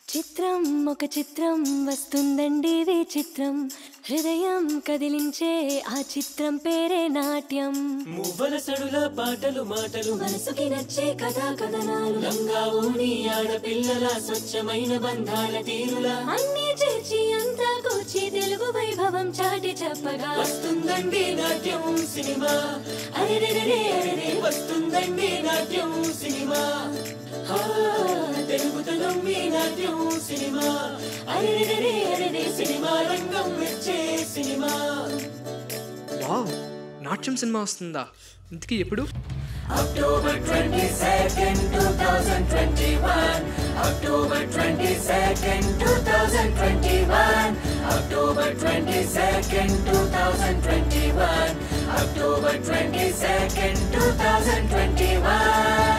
చిత్రం ఒక చిత్రం వస్తుందండి విచిత్రం హృదయం కదిలించే ఆ చిత్రం పేరే నాట్యం మువ్వల సడుల పాటలు మాటలు మనసుకి నచ్చే కథా కథనాలు లంగా ఊని ఆడపిల్లల స్వచ్ఛమైన బంధాల తీరులా అన్ని చేర్చి అంతా కూర్చి తెలుగు వైభవం చాటి చెప్పగా వస్తుందండి నాట్యం సినిమా అరెరెరెరే అరెరే వస్తుందండి నాట్యం సినిమా ఆ, తెలుగుతనం మీ నాట్యం సినిమా అరెరెరెరే అరెరే సినిమా రంగం మెచ్చే సినిమా వావ్ నాట్యం సినిమా వస్తుందా ఇంతకీ ఎప్పుడు October twenty second two thousand twenty one October twenty second two thousand twenty one October twenty second two thousand twenty one October twenty second two thousand twenty one